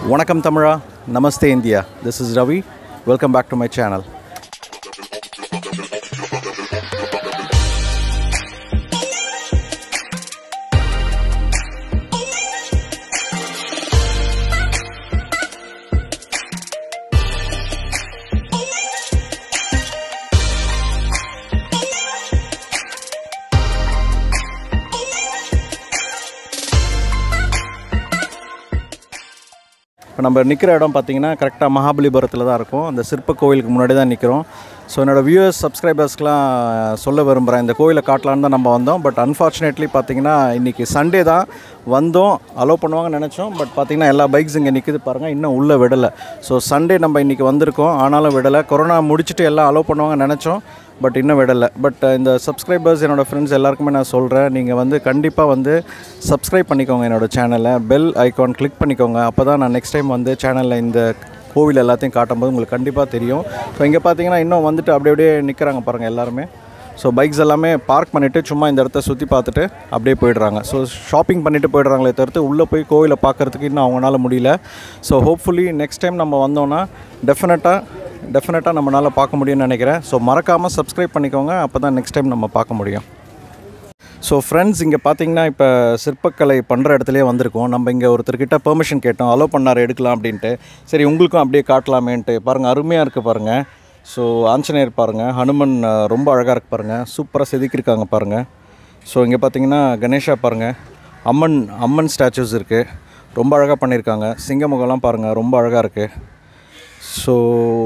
வணக்கம் தமிழா namaste India this is Ravi welcome back to my channel இப்போ நம்ம நிற்கிற இடம் பார்த்தீங்கன்னா கரெக்டாக மகாபலிபுரத்தில் தான் இருக்கும் அந்த சிற்ப கோவிலுக்கு முன்னாடி தான் நிற்கிறோம் ஸோ என்னோடய வியூவர்ஸ் சப்ஸ்கிரைபர்ஸ்க்கெலாம் சொல்ல விரும்புகிறேன் இந்த கோவிலை காட்டலான்னு தான் நம்ம வந்தோம் பட் அன்ஃபார்ச்சுனேட்லி பார்த்தீங்கன்னா இன்றைக்கி சண்டே தான் வந்தோம் அலோவ் பண்ணுவாங்கன்னு நினச்சோம் பட் பார்த்தீங்கன்னா எல்லா பைக்ஸ் இங்கே நிற்குது பாருங்கள் இன்னும் உள்ளே விடலை ஸோ சண்டே நம்ம இன்றைக்கி வந்திருக்கோம் ஆனாலும் விடலை கொரோனா முடிச்சுட்டு எல்லாம் அலோவ் பண்ணுவாங்கன்னு நினச்சோம் பட் இன்னும் விடலை பட் இந்த சப்ஸ்கிரைபர்ஸ் என்னோடய ஃப்ரெண்ட்ஸ் எல்லாருக்குமே நான் சொல்கிறேன் நீங்கள் வந்து கண்டிப்பாக வந்து சப்ஸ்கிரைப் பண்ணிக்கோங்க என்னோடய சேனலை பெல் ஐகான் கிளிக் பண்ணிக்கோங்க அப்போ தான் நான் நெக்ஸ்ட் டைம் வந்து சேனலில் இந்த கோவில் எல்லாத்தையும் காட்டும்போது உங்களுக்கு கண்டிப்பாக தெரியும் ஸோ இங்கே பார்த்தீங்கன்னா இன்னும் வந்துட்டு அப்படி அப்படியே நிற்கிறாங்க பாருங்கள் எல்லாருமே ஸோ பைக்ஸ் எல்லாமே பார்க் பண்ணிவிட்டு சும்மா இந்த இடத்த சுற்றி பார்த்துட்டு அப்படியே போயிடுறாங்க ஸோ ஷாப்பிங் பண்ணிவிட்டு போயிடுறாங்களே தவிர்த்து உள்ளே போய் கோவிலை பார்க்குறதுக்கு இன்னும் அவங்களால முடியல ஸோ ஹோப்ஃபுல்லி நெக்ஸ்ட் டைம் நம்ம வந்தோன்னா டெஃபினட்டாக டெஃபினட்டாக நம்மளால் பார்க்க முடியும்னு நினைக்கிறேன் ஸோ மறக்காமல் சப்ஸ்கிரைப் பண்ணிக்கோங்க அப்போ தான் நெக்ஸ்ட் டைம் நம்ம பார்க்க முடியும் ஸோ ஃப்ரெண்ட்ஸ் இங்கே பார்த்தீங்கன்னா இப்போ சிற்பக்கலை பண்ணுற இடத்துலையே வந்திருக்கோம் நம்ம இங்கே ஒருத்தர்கிட்ட பெர்மிஷன் கேட்டோம் அலோவ் பண்ணார் எடுக்கலாம் அப்படின்ட்டு சரி உங்களுக்கும் அப்படியே காட்டலாமேன்ட்டு பாருங்கள் அருமையாக இருக்குது பாருங்கள் ஸோ ஆஞ்சநேயர் பாருங்கள் ஹனுமன் அஹ், ரொம்ப அழகாக இருக்கு பாருங்கள் சூப்பராக செதுக்கியிருக்காங்க பாருங்கள் ஸோ இங்கே பார்த்தீங்கன்னா கணேஷா பாருங்கள் அம்மன் அம்மன் ஸ்டாச்சூஸ் இருக்குது ரொம்ப அழகாக பண்ணியிருக்காங்க சிங்கமுகம்லாம் பாருங்கள் ரொம்ப அழகாக இருக்குது ஸோ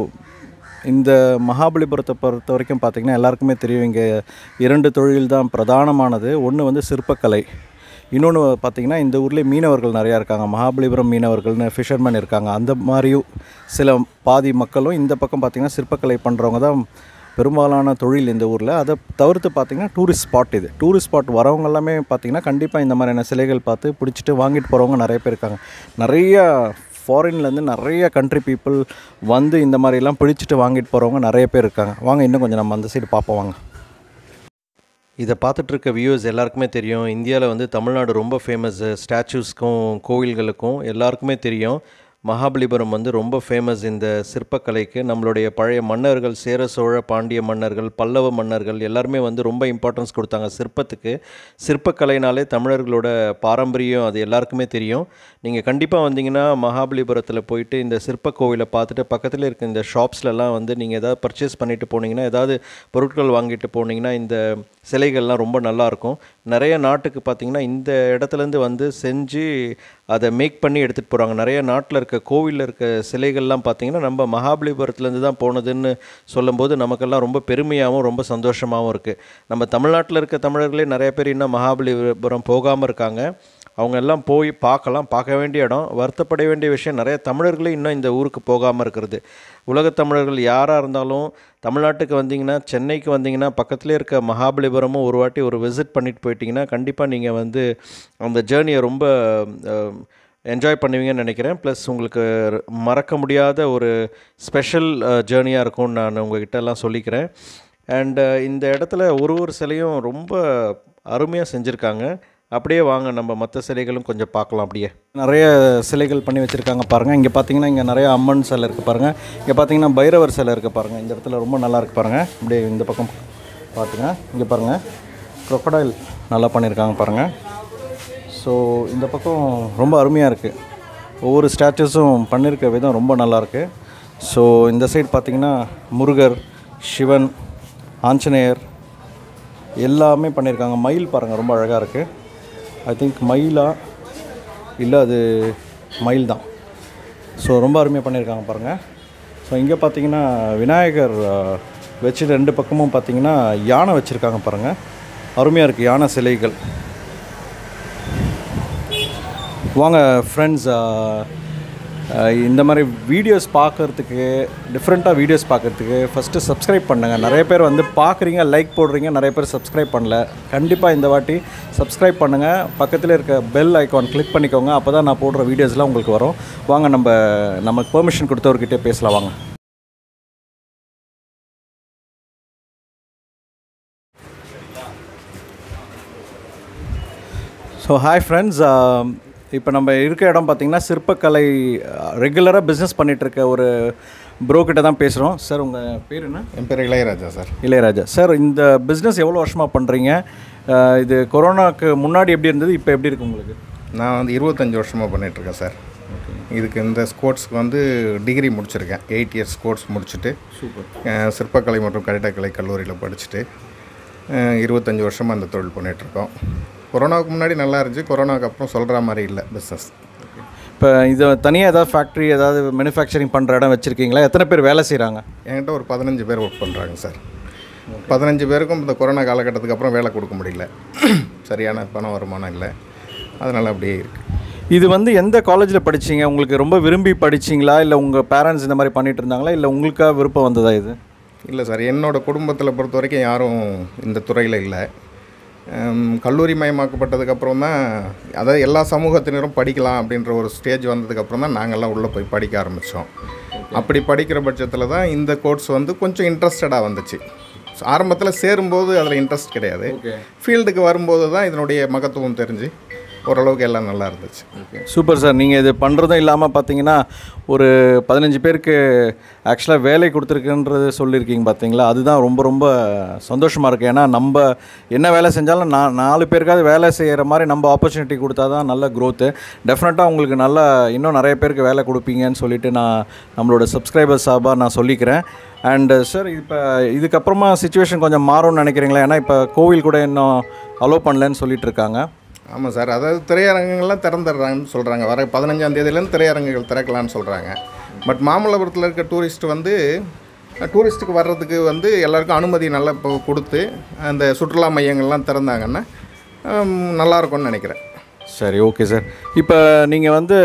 இந்த மகாபலிபுரத்தை பொறுத்த வரைக்கும் பார்த்திங்கன்னா எல்லாருக்குமே தெரியும் இங்கே இரண்டு தொழில் தான் பிரதானமானது ஒன்று வந்து சிற்பக்கலை இன்னொன்று பார்த்திங்கன்னா இந்த ஊர்லேயே மீனவர்கள் நிறையா இருக்காங்க மகாபலிபுரம் மீனவர்கள்னு ஃபிஷர்மேன் இருக்காங்க அந்த மாதிரியும் சில பாதி மக்களும் இந்த பக்கம் பார்த்திங்கன்னா சிற்பக்கலை பண்ணுறவங்க தான் பெரும்பாலான தொழில் இந்த ஊரில் அதை தவிர்த்து பார்த்திங்கன்னா டூரிஸ்ட் ஸ்பாட் இது டூரிஸ்ட் ஸ்பாட் வரவங்க எல்லாமே பார்த்திங்கன்னா கண்டிப்பாக இந்த மாதிரியான சிலைகள் பார்த்து பிடிச்சிட்டு வாங்கிட்டு போகிறவங்க நிறைய பேர் இருக்காங்க நிறைய ஃபாரின்லேருந்து நிறைய கண்ட்ரி பீப்புள் வந்து இந்த மாதிரிலாம் பிடிச்சிட்டு வாங்கிட்டு போகிறவங்க நிறைய பேர் இருக்காங்க வாங்க இன்னும் கொஞ்சம் நம்ம அந்த சைடு பார்ப்போம் வாங்க இதை பார்த்துட்டு இருக்க வியூவர்ஸ் எல்லாருக்குமே தெரியும் இந்தியாவில் வந்து தமிழ்நாடு ரொம்ப ஃபேமஸ் ஸ்டாச்சூஸ்க்கும் கோவில்களுக்கும் எல்லாருக்குமே தெரியும் மகாபலிபுரம் வந்து ரொம்ப ஃபேமஸ் இந்த சிற்பக்கலைக்கு நம்மளுடைய பழைய மன்னர்கள் சேர சோழ பாண்டிய மன்னர்கள் பல்லவ மன்னர்கள் எல்லாருமே வந்து ரொம்ப இம்பார்ட்டன்ஸ் கொடுத்தாங்க சிற்பத்துக்கு சிற்பக்கலைனாலே தமிழர்களோட பாரம்பரியம் அது எல்லாருக்குமே தெரியும் நீங்கள் கண்டிப்பாக வந்தீங்கன்னா மகாபலிபுரத்தில் போயிட்டு இந்த சிற்ப கோவிலை பார்த்துட்டு பக்கத்தில் இருக்க இந்த ஷாப்ஸ்லலாம் வந்து நீங்கள் ஏதாவது பர்ச்சேஸ் பண்ணிட்டு போனீங்கன்னா ஏதாவது பொருட்கள் வாங்கிட்டு போனீங்கன்னா இந்த சிலைகள்லாம் ரொம்ப நல்லாயிருக்கும் நிறைய நாட்டுக்கு பார்த்தீங்கன்னா இந்த இடத்துலேருந்து வந்து செஞ்சு அதை மேக் பண்ணி எடுத்துகிட்டு போகிறாங்க நிறைய நாட்டில் இருக்க கோவிலில் இருக்க சிலைகள்லாம் பார்த்தீங்கன்னா நம்ம மகாபலிபுரத்துலேருந்து தான் போனதுன்னு சொல்லும்போது நமக்கெல்லாம் ரொம்ப பெருமையாகவும் ரொம்ப சந்தோஷமாகவும் இருக்குது நம்ம தமிழ்நாட்டில் இருக்க தமிழர்களே நிறைய பேர் இன்னும் மகாபலிபுரம் போகாமல் இருக்காங்க அவங்க எல்லாம் போய் பார்க்கலாம் பார்க்க வேண்டிய இடம் வருத்தப்பட வேண்டிய விஷயம் நிறைய தமிழர்களே இன்னும் இந்த ஊருக்கு போகாமல் இருக்கிறது உலகத் தமிழர்கள் யாராக இருந்தாலும் தமிழ்நாட்டுக்கு வந்தீங்கன்னா சென்னைக்கு வந்தீங்கன்னா பக்கத்துலேயே இருக்க மகாபலிபுரமும் ஒரு வாட்டி ஒரு விசிட் பண்ணிட்டு போயிட்டீங்கன்னா கண்டிப்பாக நீங்கள் வந்து அந்த ஜேர்னியை ரொம்ப என்ஜாய் பண்ணுவீங்கன்னு நினைக்கிறேன் ப்ளஸ் உங்களுக்கு மறக்க முடியாத ஒரு ஸ்பெஷல் ஜேர்னியாக இருக்கும்னு நான் உங்ககிட்ட எல்லாம் சொல்லிக்கிறேன் அண்டு இந்த இடத்துல ஒரு ஒரு சிலையும் ரொம்ப அருமையாக செஞ்சுருக்காங்க அப்படியே வாங்க நம்ம மற்ற சிலைகளும் கொஞ்சம் பார்க்கலாம் அப்படியே நிறைய சிலைகள் பண்ணி வச்சுருக்காங்க பாருங்கள் இங்கே பார்த்தீங்கன்னா இங்கே நிறைய அம்மன் சிலை இருக்குது பாருங்கள் இங்கே பார்த்தீங்கன்னா பைரவர் சிலை இருக்குது பாருங்கள் இந்த இடத்துல ரொம்ப நல்லா இருக்குது பாருங்கள் அப்படியே இந்த பக்கம் பார்த்துங்க இங்கே பாருங்கள் crocodile நல்லா பண்ணியிருக்காங்க பாருங்கள் ஸோ இந்த பக்கம் ரொம்ப அருமையாக இருக்குது ஒவ்வொரு ஸ்டாச்சுஸும் பண்ணியிருக்க விதம் ரொம்ப நல்லாயிருக்கு ஸோ இந்த சைடு பார்த்திங்கன்னா முருகர் சிவன் ஆஞ்சநேயர் எல்லாமே பண்ணியிருக்காங்க மயில் பாருங்கள் ரொம்ப அழகாக இருக்குது ஐ திங்க் மயிலா இல்லை அது மயில் தான் ஸோ ரொம்ப அருமையாக பண்ணியிருக்காங்க பாருங்கள் ஸோ இங்கே பார்த்தீங்கன்னா விநாயகர் அஹ், வச்சு ரெண்டு பக்கமும் பார்த்தீங்கன்னா யானை வச்சுருக்காங்க பாருங்கள் அருமையாக இருக்குது யானை சிலைகள் வாங்க ஃப்ரெண்ட்ஸ் இந்த மாதிரி வீடியோஸ் பார்க்குறதுக்கு டிஃப்ரெண்ட்டாக வீடியோஸ் பார்க்குறதுக்கு ஃபஸ்ட்டு சப்ஸ்கிரைப் பண்ணுங்கள் நிறைய பேர் வந்து பார்க்குறீங்க லைக் போடுறீங்க நிறைய பேர் சப்ஸ்கிரைப் பண்ணல கண்டிப்பாக இந்த வாட்டி சப்ஸ்கிரைப் பண்ணுங்கள் பக்கத்தில் இருக்க பெல் ஐகான் கிளிக் பண்ணிக்கோங்க அப்போ தான் நான் போடுற வீடியோஸ்லாம் உங்களுக்கு வரும் வாங்க நம்ம நமக்கு பெர்மிஷன் கொடுத்தவர்கிட்டே பேசலாம் வாங்க ஸோ ஹாய் ஃப்ரெண்ட்ஸ் இப்போ நம்ம இருக்க இடம் பார்த்திங்கன்னா சிற்பக்கலை ரெகுலராக பிஸ்னஸ் பண்ணிகிட்ருக்க ஒரு ப்ரோ கிட்ட தான் பேசுகிறோம் சார் உங்கள் பேர் என்ன என் பேர் இளையராஜா சார் இளையராஜா சார் இந்த பிஸ்னஸ் எவ்வளோ வருஷமாக பண்ணுறீங்க இது கொரோனாக்கு முன்னாடி எப்படி இருந்தது இப்போ எப்படி இருக்கு உங்களுக்கு நான் வந்து இருபத்தஞ்சி வருஷமாக பண்ணிகிட்ருக்கேன் சார் இதுக்கு இந்த ஸ்போர்ட்ஸ்க்கு வந்து டிகிரி முடிச்சிருக்கேன் எயிட் இயர்ஸ் ஸ்போர்ட்ஸ் முடிச்சுட்டு சூப்பர் சிற்பக்கலை மற்றும் கட்டிடக்கலை கல்லூரியில் படிச்சுட்டு அஹ், இருபத்தஞ்சி வருஷமாக இந்த தொழில் பண்ணிகிட்ருக்கோம் கொரோனாவுக்கு முன்னாடி நல்லா இருந்துச்சு கொரோனாவுக்கு அப்புறம் சொல்கிற மாதிரி இல்லை பிஸ்னஸ் இப்போ இது தனியாக ஏதாவது ஃபேக்ட்ரி ஏதாவது மேனுஃபேக்சரிங் பண்ணுற இடம் வச்சுருக்கீங்களா எத்தனை பேர் வேலை செய்கிறாங்க என்கிட்ட ஒரு பதினஞ்சு பேர் ஒர்க் பண்ணுறாங்க சார் பதினஞ்சு பேருக்கும் இந்த கொரோனா காலகட்டத்துக்கு அப்புறம் வேலை கொடுக்க முடியல சரியான பண வருமானம் இல்லை அதனால் அப்படியே இருக்குது இது வந்து எந்த காலேஜில் படிச்சீங்க உங்களுக்கு ரொம்ப விரும்பி படிச்சீங்களா இல்லை உங்கள் பேரண்ட்ஸ் இந்த மாதிரி பண்ணிட்டு இருந்தாங்களா இல்லை உங்களுக்காக விருப்பம் வந்ததா இது இல்லை சார் என்னோடய குடும்பத்தில் பொறுத்த வரைக்கும் யாரும் இந்த துறையில் இல்லை ஹம், கல்லூரி மயமாக்கப்பட்டதுக்கப்புறம் தான் அதாவது எல்லா சமூகத்தினரும் படிக்கலாம் அப்படின்ற ஒரு ஸ்டேஜ் வந்ததுக்கப்புறம் தான் நாங்கள்லாம் உள்ளே போய் படிக்க ஆரம்பித்தோம் அப்படி படிக்கிற பட்சத்தில் தான் இந்த கோர்ஸ் வந்து கொஞ்சம் இன்ட்ரெஸ்டடாக வந்துச்சு ஆரம்பத்தில் சேரும்போது அதில் இன்ட்ரெஸ்ட் கிடையாது ஓகே ஃபீல்டுக்கு வரும்போது தான் இதனுடைய மகத்துவம் தெரிஞ்சு ஓரளவுக்கு எல்லாம் நல்லா இருந்துச்சு சூப்பர் சார் நீங்கள் இது பண்ணுறதும் இல்லாமல் பார்த்தீங்கன்னா ஒரு பதினஞ்சு பேருக்கு ஆக்சுவலாக வேலை கொடுத்துருக்குன்றது சொல்லியிருக்கீங்க பார்த்தீங்களா அதுதான் ரொம்ப ரொம்ப சந்தோஷமாக இருக்குது ஏன்னா நம்ம என்ன வேலை செஞ்சாலும் நான் நாலு பேருக்காவது வேலை செய்கிற மாதிரி நம்ம ஆப்பர்ச்சுனிட்டி கொடுத்தா தான் நல்ல க்ரோத்து டெஃபினட்டாக உங்களுக்கு நல்ல இன்னும் நிறைய பேருக்கு வேலை கொடுப்பீங்கன்னு சொல்லிட்டு நான் நம்மளோட சப்ஸ்கிரைபர்ஸ் சார்பாக நான் சொல்லிக்கிறேன் அண்டு சார் இப்போ இதுக்கப்புறமா சுச்சுவேஷன் கொஞ்சம் மாறும்னு நினைக்கிறீங்களா ஏன்னா இப்போ கோவில் கூட இன்னும் அலோவ் பண்ணலன்னு சொல்லிட்டு இருக்காங்க ஆமாம் சார் அதாவது திரையரங்குகள்லாம் திறந்துடுறாங்கன்னு சொல்கிறாங்க வர பதினஞ்சாம் தேதியிலேருந்து திரையரங்குகள் திறக்கலான்னு சொல்கிறாங்க பட் மாமல்லபுரத்தில் இருக்க டூரிஸ்ட் வந்து டூரிஸ்ட்டுக்கு வர்றதுக்கு வந்து எல்லாருக்கும் அனுமதி நல்லா இப்போ கொடுத்து அந்த சுற்றுலா மையங்கள்லாம் திறந்தாங்கன்னா ஹம், நல்லா இருக்கும்னு நினைக்கிறேன் சரி ஓகே சார் இப்போ நீங்கள் வந்து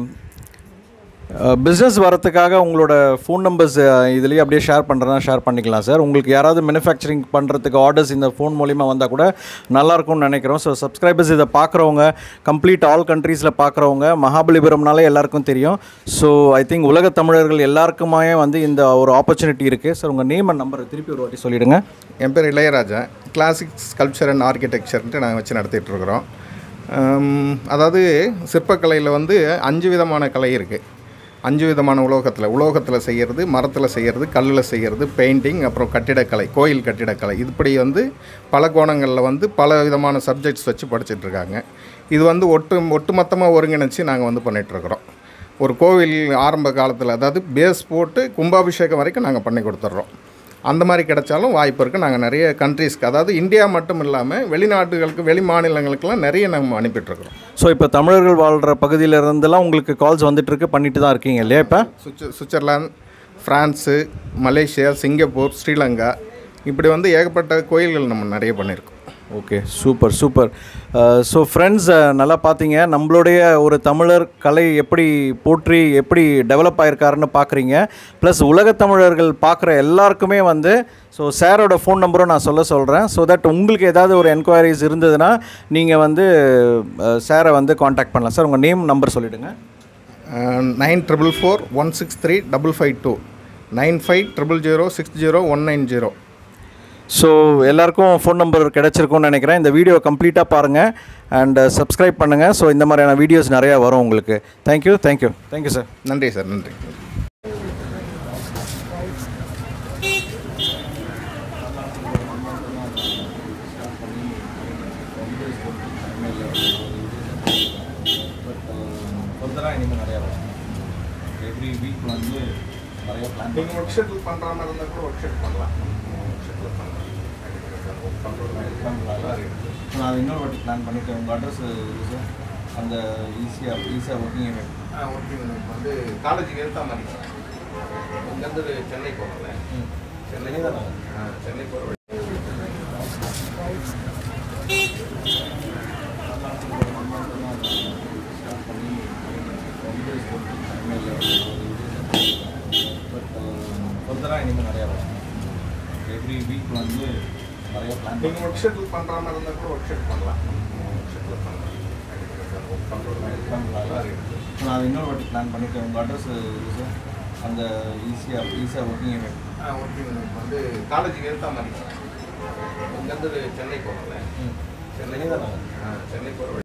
பிஸ்னஸ் வரத்துக்காக உங்களோட ஃபோன் நம்பர்ஸ் இதுலேயே அப்படியே ஷேர் பண்ணுறதா ஷேர் பண்ணிக்கலாம் சார் உங்களுக்கு யாராவது மேனுஃபேக்சரிங் பண்ணுறதுக்கு ஆர்டர்ஸ் இந்த ஃபோன் மூலிமா வந்தால் கூட நல்லாயிருக்கும்னு நினைக்கிறோம் ஸோ சப்ஸ்கிரைபர்ஸ் இதை பார்க்குறவங்க கம்ப்ளீட் ஆல் கண்ட்ரீஸில் பார்க்குறவங்க மகாபலிபுரம்னாலே எல்லாருக்கும் தெரியும் ஸோ ஐ திங்க் உலக தமிழர்கள் எல்லாருக்குமே வந்து இந்த ஒரு ஆப்பர்ச்சுனிட்டி இருக்குது சார் உங்கள் நேம் அண்ட் நம்பரை திருப்பி ஒரு வாட்டி சொல்லிவிடுங்க என் பேர் இளையராஜா கிளாசிக் ஸ்கல்ப்சர் அண்ட் ஆர்கிடெக்சர்ன்ட்டு நாங்கள் வச்சு நடத்திட்டு இருக்கிறோம் ஹம், அதாவது சிற்பக்கலையில் வந்து அஞ்சு விதமான கலை இருக்குது அஞ்சு விதமான உலோகத்தில் உலோகத்தில் செய்கிறது மரத்தில் செய்கிறது கல்லில் செய்கிறது பெயிண்டிங் அப்புறம் கட்டிடக்கலை கோயில் கட்டிடக்கலை இப்படி வந்து பல கோணங்களில் வந்து பல விதமான சப்ஜெக்ட்ஸ் வச்சு படிச்சுட்டு இருக்காங்க இது வந்து ஒட்டு ஒட்டுமொத்தமாக ஒருங்கிணைச்சு நாங்கள் வந்து பண்ணிகிட்ருக்குறோம் ஒரு கோவில் ஆரம்ப காலத்தில் அதாவது பேஸ் போட்டு கும்பாபிஷேகம் வரைக்கும் நாங்கள் பண்ணி கொடுத்துட்றோம் அந்த மாதிரி கிடைச்சாலும் வாய்ப்பு இருக்குது நாங்கள் நிறைய கண்ட்ரீஸ்க்கு அதாவது இந்தியா மட்டும் இல்லாமல் வெளிநாட்டுகளுக்கு வெளி மாநிலங்களுக்கெல்லாம் நிறைய நம்ம அனுப்பிட்டுருக்குறோம் ஸோ இப்போ தமிழர்கள் வாழ்கிற பகுதியில இருந்தெல்லாம் உங்களுக்கு கால்ஸ் வந்துட்டுருக்கு பண்ணிட்டு தான் இருக்கீங்க இல்லையா இப்போ சுவிட்ச Switzerland France Malaysia Singapore Sri Lanka இப்படி வந்து ஏகப்பட்ட கோயில்கள் நம்ம நிறைய பண்ணியிருக்கோம் okay super super so friends நல்லா பார்த்தீங்க நம்மளுடைய ஒரு தமிழர் கலை எப்படி போற்றி எப்படி டெவலப் ஆயிருக்காருன்னு பார்க்குறீங்க ப்ளஸ் உலகத் தமிழர்கள் பார்க்குற எல்லாருக்குமே வந்து ஸோ சாரோட ஃபோன் நம்பரும் நான் சொல்ல சொல்கிறேன் ஸோ தட் உங்களுக்கு ஏதாவது ஒரு என்கொயரிஸ் இருந்ததுன்னா நீங்கள் வந்து சாரை வந்து காண்டாக்ட் பண்ணலாம் சார் உங்கள் நேம் நம்பர் சொல்லிவிடுங்க nine triple four one six three double five two nine five triple zero six zero one nine zero so எல்லாருக்கும் ஃபோன் நம்பர் கிடச்சிருக்கும்னு நினைக்கிறேன் இந்த வீடியோ கம்ப்ளீட்டாக பாருங்கள் அண்ட் சப்ஸ்கிரைப் பண்ணுங்கள் ஸோ இந்த மாதிரியான வீடியோஸ் நிறையா வரும் உங்களுக்கு தேங்க்யூ தேங்க்யூ தேங்க்யூ சார் நன்றி சார் நன்றி ஃபர்தராக இனிமேல் நிறையா வரும் எவ்ரி வீக் வந்து நிறைய பிளான் நீங்கள் ஒர்க் ஷெட்யூல் பண்ணுற மாதிரி இருந்தால் கூட ஒர்க் ஷெட் பண்ணலாம் ஒர்க் ஷெட்யூல் பண்ணலாம் நான் அது இன்னொரு வாட்டி பிளான் பண்ணிவிட்டு உங்கள் அட்ரஸ் இது சார் அந்த ஈஸியாக ஈஸியாக ஒர்க்கிங் யூனிட் ஒர்க்கிங் வந்து காலேஜுக்கு எடுத்த மாதிரி இங்கேருந்து சென்னை போகல சென்னை ஆ, சென்னை போகிற ஃபர்தராக இனிமேல் நிறையா வரும் எவ்ரி வீக் வந்து நிறைய பிளான் நீங்கள் ஒர்க் ஷெட்யூல் பண்ணுற மாதிரி இருந்தால் கூட ஒர்க் ஷெட் பண்ணலாம் ஒர்க் ஷெட்யூல் பண்ணலாம் நான் அது இன்னொரு வாட்டி பிளான் பண்ணிவிட்டு உங்கள் அட்ரஸ் இது சார் அந்த ஈஸியாக ஈஸியாக ஒர்க்கிங் யூனிட் ஒர்க்கிங் வந்து காலேஜுக்கு எடுத்த மாதிரி இங்கேருந்து சென்னை போகல சென்னை தானே ஆ, சென்னை போகிற